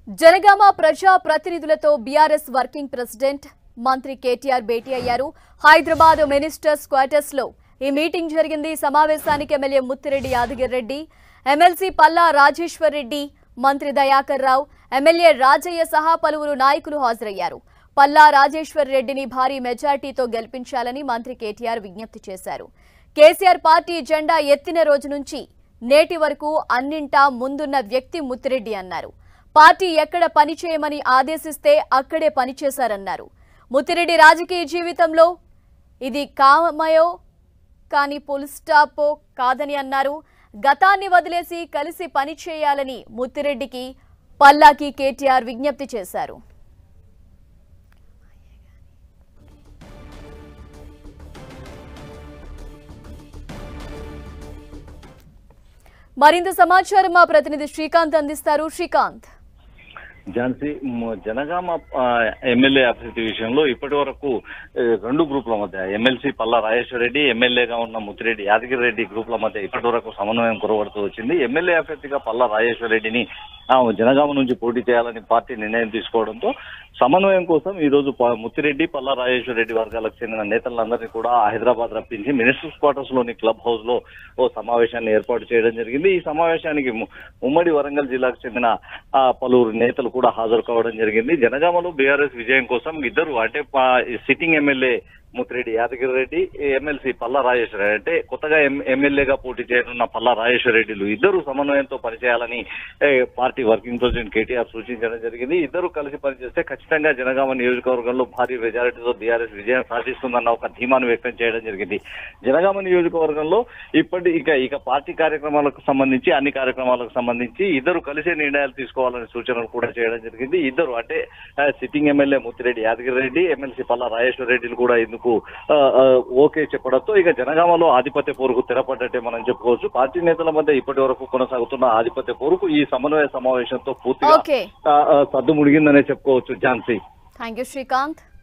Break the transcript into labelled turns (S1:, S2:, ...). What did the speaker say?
S1: జనగామ ప్రజా ప్రతినిధులతో BRS working president మంత్రి కేటీఆర్ భేటీ అయ్యారు హైదరాబాద్ మినిస్టర్స్ క్వార్టర్స్ లో ఈ మీటింగ్ జరిగింది ఈ సమావేశానికి ఎమ్మెల్యే ముత్తిరెడ్డి యాదగిరి రెడ్డి ఎమ్మెల్సీ పల్లా రాజేశ్వర్ రెడ్డి మంత్రి దయాకర్ రావు ఎమ్మెల్యే రాజయ్య సహా పలువురు నాయకులు హాజరయ్యారు పల్లా రాజేశ్వర్ రెడ్డిని భారీ మెజార్టీతో గెలిపించాలని మంత్రి కేటీఆర్ విజ్ఞప్తి చేశారు కేసీఆర్ పార్టీ జెండా ఎత్తిన రోజు నుంచి నేటి వరకు అన్నింటా ముందున్న వ్యక్తి ముత్తిరెడ్డి అన్నారు పార్టీ ఎక్కడ పని చేయమని ఆదేశిస్తే అక్కడే పనిచేశారన్నారు ముత్తిరెడ్డి రాజకీయ జీవితంలో ఇది కామయో కానీ పుల్ స్టాపో కాదని అన్నారు గతాన్ని వదిలేసి కలిసి పని చేయాలని ముత్తిరెడ్డికి పల్లాకి కేటీఆర్ విజ్ఞప్తి చేశారు మరింత సమాచారం మా ప్రతినిధి శ్రీకాంత్ అందిస్తారు శ్రీకాంత్
S2: ఝాన్సీ మ- జనగామ ఆ, ఎమ్మెల్యే అభ్యర్థి విషయంలో ఇప్పటి వరకు ఏ, రెండు గ్రూపుల మధ్య ఎమ్మెల్సీ పల్లా రాజేశ్వర రెడ్డి ఎమ్మెల్యేగా ఉన్న ముత్తిరెడ్డి యాదగిరి రెడ్డి గ్రూపుల మధ్య ఇప్పటి వరకు సమన్వయం కురవడుతూ వచ్చింది ఎమ్మెల్యే అభ్యర్థిగా పల్లా రాజేశ్వర రెడ్డిని ఆ, జనగామ నుంచి పోటీ చేయాలని పార్టీ నిర్ణయం తీసుకోవడంతో సమన్వయం కోసం ఈ రోజు ప- ముత్తిరెడ్డి పల్లా రాజేశ్వర రెడ్డి వర్గాలకు చెందిన నేతలందరినీ కూడా హైదరాబాద్ రప్పించి మినిస్టర్స్ క్వార్టర్స్ లోని క్లబ్ హౌస్ లో ఓ సమావేశాన్ని ఏర్పాటు చేయడం జరిగింది ఈ సమావేశానికి ము- ఉమ్మడి వరంగల్ జిల్లాకు చెందిన ఆ, పలువురు నేతలు కూడా హాజరు కావడం జరిగింది జనగామలో బీఆర్ఎస్ విజయం కోసం ఇద్దరు అంటే పా- sitting MLA Muthireddy Yadagiri Reddy MLC Palla Rajeshwar Reddy అంటే కొత్తగా ఎం- ఎమ్మెల్యేగా పోటీ చేయనున్న పల్లా రాజేశ్వర రెడ్డిలు ఇద్దరు సమన్వయంతో పనిచేయాలని ఏ, పార్టీ వర్కింగ్ ప్రెసిడెంట్ కేటీఆర్ సూచించడం జరిగింది ఇద్దరు కలిసి పనిచేస్తే ఖచ్చితంగా జనగామ నియోజకవర్గంలో భారీ మెజారిటీతో బీఆర్ఎస్ విజయం సాధిస్తుందన్న ఒక ధీమాను వ్యక్తం చేయడం జరిగింది జనగామ నియోజకవర్గంలో ఇప్పటి ఇక ఇక పార్టీ కార్యక్రమాలకు సంబంధించి అన్ని కార్యక్రమాలకు సంబంధించి ఇద్దరు కలిసే నిర్ణయాలు తీసుకోవాలని సూచనలు కూడా చేయడం జరిగింది ఇద్దరు అంటే ఆ, sitting MLA Muthireddy Yadagiri Reddy MLC Palla Rajeshwar రెడ్డిలు కూడా ఇందుకు ఆ, ఆ, ఓకే చెప్పడంతో ఇక జనగామలో ఆధిపత్య పోరుకు తెరపడ్డట్టే మనం చెప్పుకోవచ్చు పార్టీ నేతల మధ్య ఇప్పటి వరకు కొనసాగుతున్న ఆధిపత్య పోరుకు ఈ సమన్వయ సమావేశంతో పూర్తిగా
S1: ఓకే
S2: ఆ, ఆ, సద్దు ముడిగిందనే చెప్పుకోవచ్చు ఝాన్సీ
S1: థ్యాంక్ యూ శ్రీకాంత్